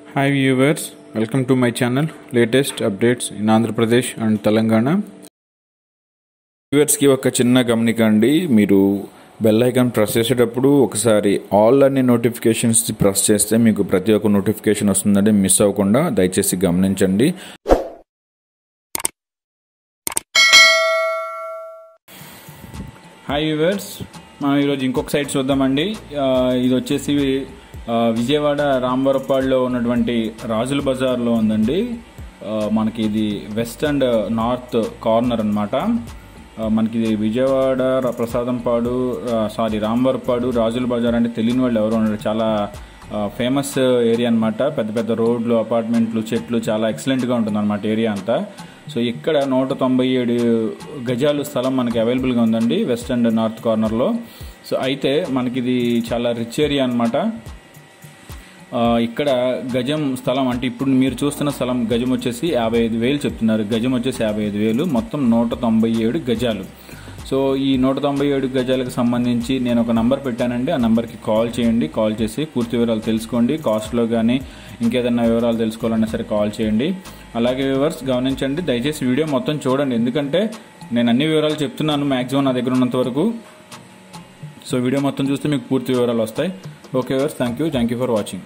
hi viewers welcome to my channel latest updates in Andhra Pradesh and Telangana వ్యూవర్స్కి ఒక చిన్న గమనిక అండి మీరు బెల్ ఐకాన్ ప్రెస్ చేసేటప్పుడు ఒకసారి ఆల్ అనే నోటిఫికేషన్స్ ప్రెస్ చేస్తే మీకు ప్రతి ఒక్క నోటిఫికేషన్ వస్తుందండి మిస్ అవ్వకుండా దయచేసి గమనించండి హాయ్ వ్యూవర్స్ మనం ఈరోజు ఇంకొక సైట్ చూద్దామండి ఆ, ఇది వచ్చేసి ఆ, విజయవాడ రాంవరపాడులో ఉన్నటువంటి రాజుల బజార్లో ఉందండి ఆ, మనకి ఇది వెస్ట్ అండ్ నార్త్ కార్నర్ అనమాట మనకి ఇది విజయవాడ ర- ప్రసాదంపాడు ఆ, సారీ రాంవరపాడు రాజుల బజార్ అంటే తెలియని వాళ్ళు ఎవరు ఉండరు చాలా ఫేమస్ ఏరియా అన్నమాట పెద్ద పెద్ద రోడ్లు అపార్ట్మెంట్లు చెట్లు చాలా ఎక్సలెంట్గా ఉంటుంది అనమాట ఏరియా అంతా సో ఇక్కడ నూట తొంభై ఏడు గజాలు స్థలం మనకి అవైలబుల్గా ఉందండి వెస్ట్ అండ్ నార్త్ కార్నర్లో సో అయితే మనకి ఇది చాలా రిచ్ ఏరియా అనమాట ఇక్కడ గజం స్థలం అంటే ఇప్పుడు మీరు చూస్తున్న స్థలం గజం వచ్చేసి యాభై ఐదు వేలు చెప్తున్నారు గజం వచ్చేసి యాభై ఐదు వేలు మొత్తం నూట తొంభై ఏడు గజాలు సో ఈ నూట తొంభై ఏడు గజాలకు సంబంధించి నేను ఒక నంబర్ పెట్టానండి ఆ నంబర్కి కాల్ చేయండి కాల్ చేసి పూర్తి వివరాలు తెలుసుకోండి కాస్ట్లో కానీ ఇంకేదైనా వివరాలు తెలుసుకోవాలన్నా సరే కాల్ చేయండి అలాగే వివర్స్ గమనించండి దయచేసి వీడియో మొత్తం చూడండి ఎందుకంటే నేను అన్ని వివరాలు చెప్తున్నాను మ్యాక్సిమం నా దగ్గర ఉన్నంత వరకు సో వీడియో మొత్తం చూస్తే మీకు పూర్తి వివరాలు వస్తాయి okay viewers thank you thank you for watching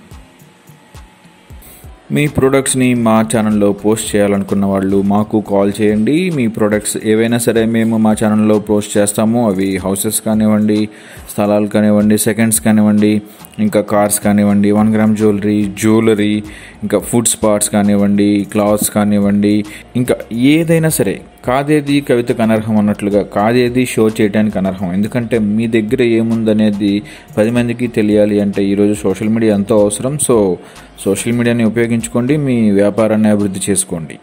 మీ ప్రొడక్ట్స్ని మా ఛానల్లో పోస్ట్ చేయాలనుకున్న వాళ్ళు మాకు కాల్ చేయండి మీ ప్రొడక్ట్స్ ఏవైనా సరే మేము మా ఛానల్లో పోస్ట్ చేస్తాము అవి హౌసెస్ కానివ్వండి స్థలాలు కానివ్వండి సెకండ్స్ కానివ్వండి ఇంకా కార్స్ కానివ్వండి వన్ గ్రామ్ జ్యువెలరీ జ్యువెలరీ ఇంకా ఫుడ్ స్పాట్స్ కానివ్వండి క్లాత్స్ కానివ్వండి ఇంకా ఏదైనా సరే కాదేది కవితకు అనర్హం అన్నట్లుగా కాదేది షో చేయడానికి అనర్హం ఎందుకంటే మీ దగ్గర ఏముందనేది పది మందికి తెలియాలి అంటే ఈరోజు సోషల్ మీడియా ఎంతో అవసరం సో సోషల్ మీడియాని ఉపయోగించుకోండి మీ వ్యాపారాన్ని అభివృద్ధి చేసుకోండి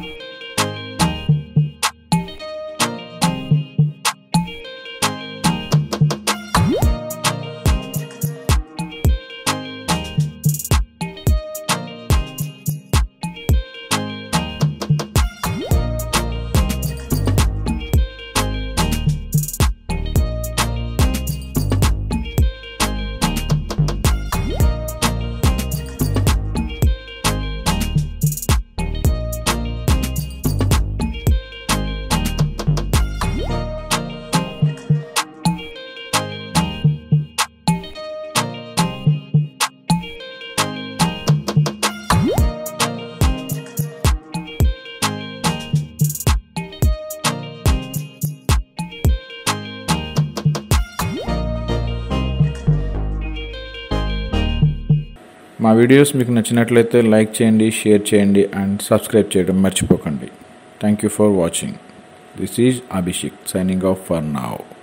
మా వీడియోస్ మీకు నచ్చినట్లయితే లైక్ చేయండి షేర్ చేయండి అండ్ సబ్స్క్రైబ్ చేయడం మర్చిపోకండి thank you for watching this is Abhishek signing off for now